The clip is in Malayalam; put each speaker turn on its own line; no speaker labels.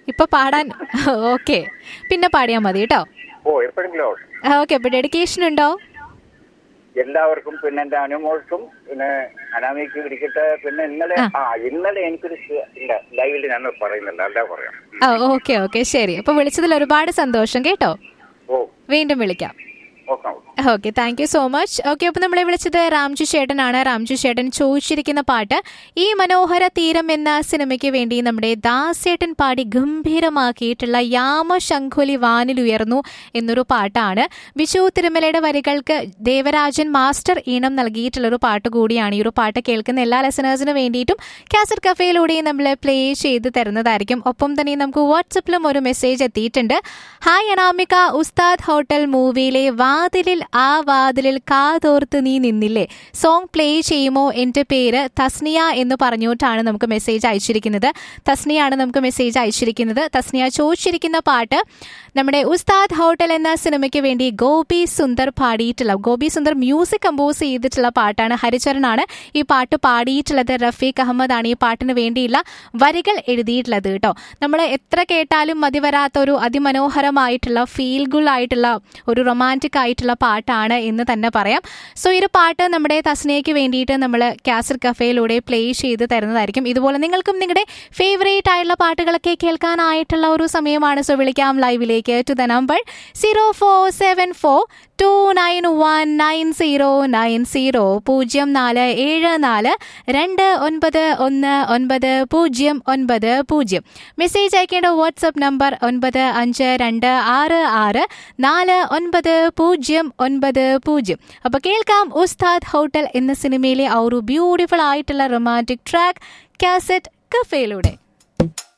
ഇപ്പൊ പാടാൻ ഓക്കെ പിന്നെ പാടിയാൽ മതി കേട്ടോ
ഓ എപ്പോഴെങ്കിലും ആവട്ടെ.
ഓക്കെ അപ്പൊ ഡെഡിക്കേഷൻ ഉണ്ടോ
എല്ലാവർക്കും പിന്നെ എന്റെ അനുമോൾക്കും പിന്നെ അനാമിക്ക് ഇരിക്കട്ടെ പിന്നെ ഇന്നലെ ആ ഇന്നലെ എനിക്കൊരു സ്- ഇല്ല ലൈവിൽ ഞാൻ പറയുന്നില്ല അല്ല പറയാം ഉം.
ഓക്കെ ഓക്കെ ശരി അപ്പൊ വിളിച്ചതിൽ ഒരുപാട് സന്തോഷം കേട്ടോ
ഓ
വീണ്ടും വിളിക്കാം
okay okay
okay thank you so much okay അപ്പോൾ നമ്മളെ വിളിച്ചത് രാംജു ചേട്ടനാണ് രാംജു ചേട്ടൻ ചോദിച്ചിരിക്കുന്ന പാട്ട് ഈ മനോഹര തീരം എന്ന സിനിമയ്ക്ക് വേണ്ടി നമ്മുടെ ദാസേട്ടൻ പാടി ഗംഭീരമാക്കിയിട്ടുള്ള യാമശംഖുലി വാനിലുയർന്നു എന്നൊരു പാട്ടാണ് വിശു തിരുമലയുടെ വരികൾക്ക് ദേവരാജൻ മാസ്റ്റർ ഈണം നൽകിയിട്ടുള്ള ഒരു പാട്ട് കൂടിയാണ് ഈ ഒരു പാട്ട് കേൾക്കുന്ന എല്ലാ ലെസണേഴ്സിനും വേണ്ടിയിട്ടും കാസറ്റ് കഫേയിലൂടെ നമ്മൾ പ്ലേ ചെയ്ത് തരുന്നതായിരിക്കും ഒപ്പം തന്നെ നമുക്ക് വാട്സപ്പിലും ഒരു മെസ്സേജ് എത്തിയിട്ടുണ്ട് ഹായ് അനാമിക ഉസ്താദ് ഹോട്ടൽ മൂവിയിലെ വാതിലിൽ ആ വാതിലിൽ കാതോർത്ത് നീ നിന്നില്ലേ സോങ് പ്ലേ ചെയ്യുമോ എൻ്റെ പേര് തസ്നിയ എന്ന് പറഞ്ഞുകൊണ്ടാണ് നമുക്ക് മെസ്സേജ് അയച്ചിരിക്കുന്നത് തസ്നിയാണ് നമുക്ക് മെസ്സേജ് അയച്ചിരിക്കുന്നത് തസ്നിയ ചോദിച്ചിരിക്കുന്ന പാട്ട് നമ്മുടെ ഉസ്താദ് ഹോട്ടൽ എന്ന സിനിമയ്ക്ക് വേണ്ടി ഗോപി സുന്ദർ പാടിയിട്ടുള്ള ഗോപി സുന്ദർ മ്യൂസിക് കമ്പോസ് ചെയ്തിട്ടുള്ള പാട്ടാണ് ഹരിചരനാണ് ഈ പാട്ട് പാടിയിട്ടുള്ളത് റഫീഖ് അഹമ്മദ് ആണ് ഈ പാട്ടിന് വേണ്ടിയുള്ള വരികൾ എഴുതിയിട്ടുള്ളത് കേട്ടോ നമ്മൾ എത്ര കേട്ടാലും മതി വരാത്ത ഒരു അതിമനോഹരമായിട്ടുള്ള ഫീൽ ഗുൾ ആയിട്ടുള്ള ഒരു റൊമാൻറ്റിക് ആയിട്ടുള്ള പാട്ടാണ് എന്ന് തന്നെ പറയാം സോ ഈ ഒരു പാട്ട് നമ്മുടെ തസ്നയ്ക്ക് വേണ്ടിയിട്ട് നമ്മൾ കാസർ കഫേയിലൂടെ പ്ലേ ചെയ്ത് തരുന്നതായിരിക്കും ഇതുപോലെ നിങ്ങൾക്കും നിങ്ങളുടെ ഫേവറേറ്റ് ആയിട്ടുള്ള പാട്ടുകളൊക്കെ കേൾക്കാനായിട്ടുള്ള ഒരു സമയമാണ് സോ വിളിക്കാം ലൈവിലേക്ക് to the number zero four seven four two nine one nine zero nine zero പൂജ്യം നാല് ഏഴ് നാല് രണ്ട് ഒൻപത് ഒന്ന് ഒൻപത് പൂജ്യം ഒൻപത് പൂജ്യം മെസ്സേജ് അയക്കേണ്ട വാട്സപ്പ് നമ്പർ ഒൻപത് അഞ്ച് രണ്ട് ആറ് ആറ് നാല് ഒൻപത് പൂജ്യം ഒൻപത് പൂജ്യം അപ്പോൾ കേൾക്കാം ഉസ്താദ് ഹോട്ടൽ എന്ന സിനിമയിലെ ആ ഒരു ബ്യൂട്ടിഫുൾ ആയിട്ടുള്ള റൊമാൻറ്റിക് ട്രാക്ക് കാസറ്റ് കഫേയിലൂടെ